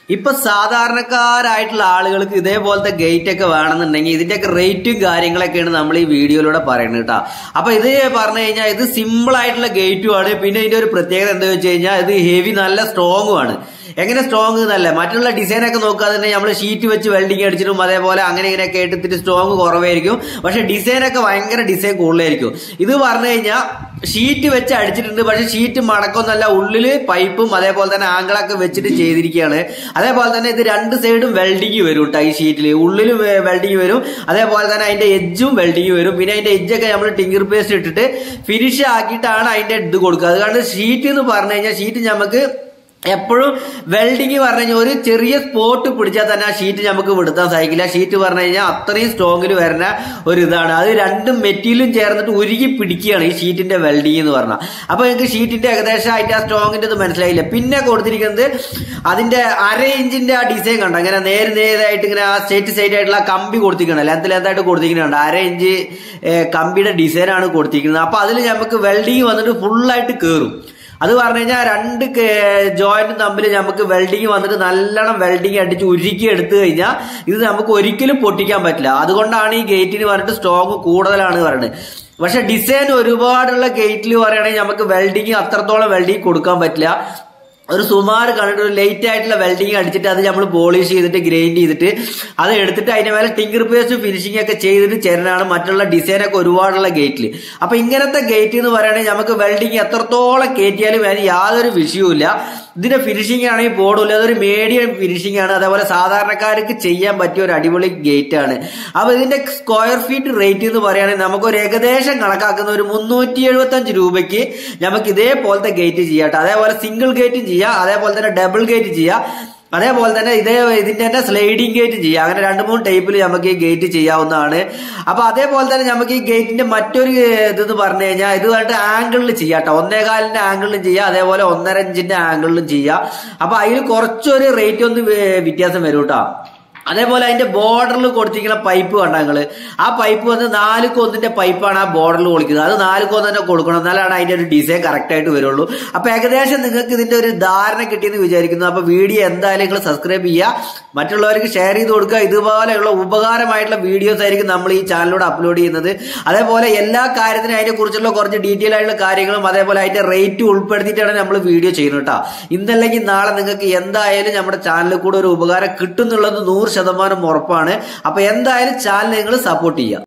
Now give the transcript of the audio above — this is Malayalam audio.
ഇപ്പൊ സാധാരണക്കാരായിട്ടുള്ള ആളുകൾക്ക് ഇതേപോലത്തെ ഗേറ്റ് ഒക്കെ വേണമെന്നുണ്ടെങ്കിൽ ഇതിന്റെയൊക്കെ റേറ്റും കാര്യങ്ങളൊക്കെയാണ് നമ്മൾ ഈ വീഡിയോയിലൂടെ പറയുന്നത് കേട്ടോ അപ്പൊ ഇത് പറഞ്ഞു കഴിഞ്ഞാൽ ഇത് സിമ്പിൾ ആയിട്ടുള്ള ഗേറ്റും ആണ് പിന്നെ ഇതിന്റെ ഒരു പ്രത്യേകത എന്താ വെച്ച് കഴിഞ്ഞാൽ ഇത് ഹെവി നല്ല സ്ട്രോങ്ങും ആണ് എങ്ങനെ സ്ട്രോങ് എന്നല്ല മറ്റുള്ള ഡിസൈൻ ഒക്കെ നോക്കാതെ തന്നെ നമ്മൾ ഷീറ്റ് വെച്ച് വെൽഡിങ് അടിച്ചിട്ടും അതേപോലെ അങ്ങനെ ഇങ്ങനെയൊക്കെ എടുത്തിട്ട് സ്ട്രോങ് കുറവായിരിക്കും പക്ഷെ ഡിസൈൻ ഒക്കെ ഭയങ്കര ഡിസൈൻ കൂടുതലായിരിക്കും ഇത് പറഞ്ഞു കഴിഞ്ഞാൽ ഷീറ്റ് വെച്ച് അടിച്ചിട്ടുണ്ട് പക്ഷെ ഷീറ്റ് മടക്കൊന്നല്ല ഉള്ളില് പൈപ്പും അതേപോലെ തന്നെ ആംഗിളൊക്കെ വെച്ചിട്ട് ചെയ്തിരിക്കുകയാണ് അതേപോലെ തന്നെ ഇത് രണ്ട് സൈഡും വെൽഡിങ് വരും കേട്ടോ ഈ ഷീറ്റിൽ ഉള്ളിലും വെൽഡിങ് വരും അതേപോലെ തന്നെ അതിന്റെ എഡ്ജും വെൽഡിങ് വരും പിന്നെ അതിന്റെ എഡ്ജൊക്കെ നമ്മൾ ടിങ്കർ പേസ്റ്റ് ഇട്ടിട്ട് ഫിനിഷ് ആക്കിയിട്ടാണ് അതിന്റെ ഇത് കൊടുക്കുക അതുകൊണ്ട് ഷീറ്റ് എന്ന് പറഞ്ഞു കഴിഞ്ഞാൽ ഷീറ്റ് നമുക്ക് എപ്പോഴും വെൽഡിങ് പറഞ്ഞു കഴിഞ്ഞാൽ ഒരു ചെറിയ സ്പോട്ട് പിടിച്ചാൽ തന്നെ ആ ഷീറ്റ് നമുക്ക് വിടുത്താൻ സാധിക്കില്ല ഷീറ്റ് പറഞ്ഞു കഴിഞ്ഞാൽ അത്രയും സ്ട്രോങ്ങിൽ വരുന്ന ഒരു ഇതാണ് അത് രണ്ടും മെറ്റീരിയലും ചേർന്നിട്ട് ഉരുകി പിടിക്കുകയാണ് ഈ ഷീറ്റിന്റെ വെൽഡിങ് എന്ന് പറഞ്ഞാൽ അപ്പൊ നിങ്ങൾക്ക് ഷീറ്റിന്റെ ഏകദേശം അതിന്റെ ആ സ്ട്രോങ്ങിന്റെ ഇത് മനസ്സിലായില്ല പിന്നെ കൊടുത്തിരിക്കുന്നത് അതിന്റെ അര ഇഞ്ചിന്റെ ആ ഡിസൈൻ കണ്ടോ ഇങ്ങനെ നേര് നേരായിട്ട് ഇങ്ങനെ ആ സ്ട്രേറ്റ് സൈഡ് ആയിട്ടുള്ള ആ കമ്പി കൊടുത്തിരിക്കണം ലെന്ത് ലെന്തായിട്ട് കൊടുത്തിരിക്കുന്നുണ്ട് അര ഇഞ്ച് ഏഹ്, കമ്പിയുടെ ഡിസൈനാണ് കൊടുത്തിരിക്കുന്നത് അപ്പൊ അതിൽ നമുക്ക് വെൽഡിങ് വന്നിട്ട് ഫുള്ളായിട്ട് കയറും അത് പറഞ്ഞു കഴിഞ്ഞാൽ രണ്ട് ജോയിന്റും തമ്മിൽ നമുക്ക് വെൽഡിങ് വന്നിട്ട് നല്ലോണം വെൽഡിങ് അടിച്ച് ഉരുക്കി എടുത്തു കഴിഞ്ഞാൽ ഇത് നമുക്ക് ഒരിക്കലും പൊട്ടിക്കാൻ പറ്റില്ല അതുകൊണ്ടാണ് ഈ ഗേറ്റിന് പറഞ്ഞിട്ട് സ്ട്രോങ് കൂടുതലാണ് പറയുന്നത് പക്ഷെ ഡിസൈൻ ഒരുപാടുള്ള ഗേറ്റിൽ പറയുകയാണെങ്കിൽ നമുക്ക് വെൽഡിങ് അത്രത്തോളം വെൽഡിങ് കൊടുക്കാൻ പറ്റില്ല ഒരു സുമാർ കണ്ടിട്ട് ഒരു ലേറ്റ് ആയിട്ടുള്ള വെൽഡിങ് അടിച്ചിട്ട് അത് നമ്മൾ പോളിഷ് ചെയ്തിട്ട് ഗ്രൈൻഡ് ചെയ്തിട്ട് അത് എടുത്തിട്ട് അതിന്റെ മേലെ ടിങ്കർ പേസ്റ്റ് ഫിനിഷിംഗ് ഒക്കെ ചെയ്തിട്ട് ചേരുന്നതാണ് മറ്റുള്ള ഡിസൈൻ ഒക്കെ ഒരുപാടുള്ള ഗേറ്റിൽ അപ്പൊ ഇങ്ങനത്തെ ഗേറ്റ് എന്ന് പറയുകയാണെങ്കിൽ നമുക്ക് വെൽഡിങ് എത്രത്തോളം കയറ്റിയാലും അതിന് യാതൊരു വിഷയവുമില്ല ഇതിന്റെ ഫിനിഷിംഗ് ആണെങ്കിൽ പോടില്ല അതൊരു മീഡിയം ഫിനിഷിംഗ് ആണ് അതേപോലെ സാധാരണക്കാർക്ക് ചെയ്യാൻ പറ്റിയ ഒരു അടിപൊളി ഗേറ്റ് ആണ് അപ്പൊ ഇതിന്റെ സ്ക്വയർ ഫീറ്റ് റേറ്റ് എന്ന് പറയുകയാണെങ്കിൽ നമുക്ക് ഒരു ഏകദേശം കണക്കാക്കുന്ന ഒരു മുന്നൂറ്റി എഴുപത്തി അഞ്ച് രൂപയ്ക്ക് നമുക്ക് ഇതേപോലത്തെ ഗേറ്റ് ചെയ്യാം ട്ടോ. അതേപോലെ സിംഗിൾ ഗേറ്റും ചെയ്യാം അതേപോലെ തന്നെ ഡബിൾ ഗേറ്റ് ചെയ്യാം അതേപോലെ തന്നെ ഇതേ ഇതിന്റെ തന്നെ സ്ലൈഡിംഗ് ഗേറ്റ് ചെയ്യാം അങ്ങനെ രണ്ട് മൂന്ന് ടൈപ്പിൽ നമുക്ക് ഈ ഗേറ്റ് ചെയ്യാവുന്നതാണ് അപ്പൊ അതേപോലെ തന്നെ നമുക്ക് ഈ ഗേറ്റിന്റെ മറ്റൊരു ഇതെന്ന് പറഞ്ഞു കഴിഞ്ഞാൽ ഇത് കണ്ടിട്ട് ആംഗിളിൽ ചെയ്യാം കേട്ടോ ഒന്നേകാലിന്റെ ആംഗിളിലും ചെയ്യാം അതേപോലെ ഒന്നര ഇഞ്ചിന്റെ ആംഗിളിലും ചെയ്യാം അപ്പൊ അതിൽ കുറച്ചൊരു റേറ്റ് ഒന്ന് വേ- വ്യത്യാസം വരും കേട്ടോ അതേപോലെ അതിന്റെ ബോർഡറിൽ കൊടുത്തിരിക്കുന്ന പൈപ്പ് കണ്ട നിങ്ങള് ആ പൈപ്പ് വന്ന് നാല് കൊന്നിന്റെ പൈപ്പാണ് ആ ബോർഡറിൽ കൊടുക്കുന്നത് അത് നാല് കൊന്ന് തന്നെ കൊടുക്കണം എന്നാലാണ് അതിന്റെ ഒരു ഡിസൈൻ കറക്റ്റ് ആയിട്ട് വരുള്ളൂ അപ്പൊ ഏകദേശം നിങ്ങൾക്ക് ഇതിന്റെ ഒരു ധാരണ കിട്ടിയെന്ന് വിചാരിക്കുന്നു അപ്പൊ വീഡിയോ എന്തായാലും നിങ്ങൾ സബ്സ്ക്രൈബ് ചെയ്യുക മറ്റുള്ളവർക്ക് ഷെയർ ചെയ്ത് കൊടുക്കുക ഇതുപോലെയുള്ള ഉപകാരമായിട്ടുള്ള വീഡിയോസ് ആയിരിക്കും നമ്മൾ ഈ ചാനലിലൂടെ അപ്ലോഡ് ചെയ്യുന്നത് അതേപോലെ എല്ലാ കാര്യത്തിനും അതിനെ കുറിച്ചുള്ള കുറച്ച് ഡീറ്റെയിൽ ആയിട്ടുള്ള കാര്യങ്ങളും അതേപോലെ അതിന്റെ റേറ്റ് ഉൾപ്പെടുത്തിയിട്ടാണ് നമ്മൾ വീഡിയോ ചെയ്യുന്നത് കേട്ടോ ഇന്നല്ലെങ്കിൽ നാളെ നിങ്ങൾക്ക് എന്തായാലും നമ്മുടെ ചാനലിൽ കൂടെ ഒരു ഉപകാരം കിട്ടും എന്നുള്ളത് നൂറ് ശതമാനം ഉറപ്പാണ് അപ്പൊ എന്തായാലും ചാനൽ നിങ്ങൾ സപ്പോർട്ട് ചെയ്യുക